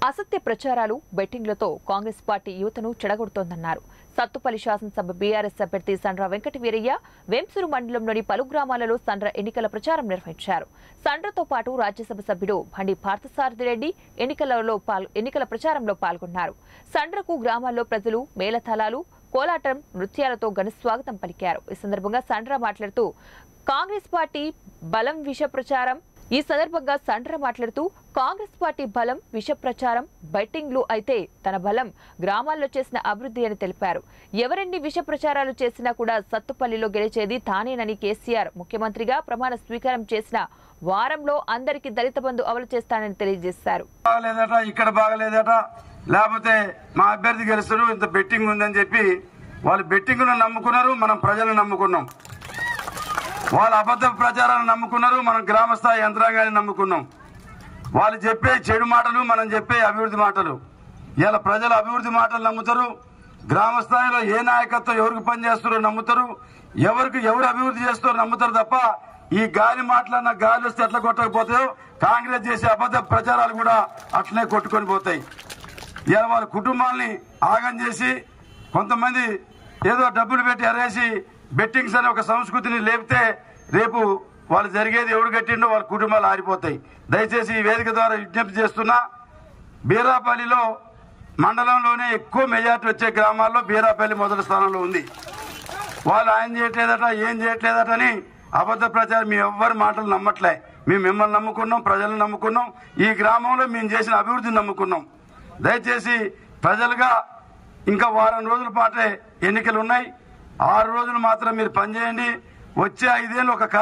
అసత్య ప్రచారాలు బెట్టింగ్లతో కాంగ్రెస్ పార్టీ యువతను చెడగొడుతోందన్నారు సత్తుపల్లి శాసనసభ బీఆర్ఎస్ అభ్యర్థి సండ్ర వెంకట వీరయ్య వేంసూరు మండలంలోని పలు గ్రామాలలో సండ్ర ఎన్నికల ప్రచారం నిర్వహించారు సండ్రతో పాటు రాజ్యసభ సభ్యుడు బండి పార్థసారథి రెడ్డి ఎన్నికలలో పాల్- ఎన్నికల ప్రచారంలో పాల్గొన్నారు సండ్రకు గ్రామాల్లో ప్రజలు మేళతాళాలు కోలాటం నృత్యాలతో ఘన స్వాగతం పలికారు ఈ సందర్భంగా సండ్ర మాట్లాడుతూ కాంగ్రెస్ పార్టీ బలం విష ప్రచారం ఈ సందర్భంగా సండ్ర మాట్లాడుతూ కాంగ్రెస్ పార్టీ బలం విష ప్రచారం బెట్టింగ్లు అయితే తన బలం గ్రామాల్లో చేసిన అభివృద్ధి అని తెలిపారు ఎవరెన్ని విష ప్రచారాలు చేసినా కూడా సత్తుపల్లిలో గెలిచేది తానేనని కేసీఆర్ ముఖ్యమంత్రిగా ప్రమాణ స్వీకారం చేసిన వారంలో అందరికీ దళిత బంధు అమలు చేస్తానని తెలియజేశారు బాగలేదట ఇక్కడ బాగలేదట లేకపోతే మా అభ్యర్థి గెలుస్తారు ఇంత బెట్టింగ్ ఉందని చెప్పి వాళ్ళు బెట్టింగ్ నమ్ముకున్నారు మనం ప్రజలను నమ్ముకున్నాం వాళ్ళ అబద్ధ ప్రచారాన్ని నమ్ముకున్నారు మనం గ్రామ స్థాయి యంత్రాంగాన్ని నమ్ముకున్నాం వాళ్ళు చెప్పే చెడు మాటలు మనం చెప్పే అభివృద్ధి మాటలు ఇలా ప్రజలు అభివృద్ధి మాటలు నమ్ముతారు గ్రామ స్థాయిలో ఏ నాయకత్వం ఎవరికి పనిచేస్తారో నమ్ముతారు ఎవరికి ఎవరు అభివృద్ధి చేస్తారో నమ్ముతారు తప్ప ఈ గాలి మాటలన్న గాలి వస్తే ఎట్లా కొట్టకపోతాయో కాంగ్రెస్ చేసే అబద్ధ ప్రచారాలు కూడా అట్లనే కొట్టుకొని పోతాయి ఇలా వాళ్ళ కుటుంబాల్ని ఆగం చేసి కొంతమంది ఏదో డబ్బులు పెట్టి అరేసి బెట్టింగ్స్ అనే ఒక సంస్కృతిని లేపితే రేపు వాళ్ళు జరిగేది ఎవడు కట్టిండో వాళ్ళ కుటుంబాలు ఆరిపోతాయి దయచేసి ఈ వేదిక ద్వారా విజ్ఞప్తి చేస్తున్నా బీరాపల్లిలో మండలంలోనే ఎక్కువ మెజార్టీ వచ్చే గ్రామాల్లో బీరాపల్లి మొదటి స్థానంలో ఉంది వాళ్ళు ఆయన చేయట్లేదట ఏం చేయట్లేదట అని అబద్ధ ప్రచారం మీ ఎవ్వరి మాటలు నమ్మట్లే మేము మిమ్మల్ని నమ్ముకున్నాం ప్రజలను నమ్ముకున్నాం ఈ గ్రామంలో మేము చేసిన అభివృద్ధిని నమ్ముకున్నాం దయచేసి ప్రజలుగా ఇంకా వారం రోజుల పాటే ఎన్నికలు ఉన్నాయి ఆరు రోజులు మాత్రం మీరు పనిచేయండి వచ్చే ఐదేళ్ళు ఒక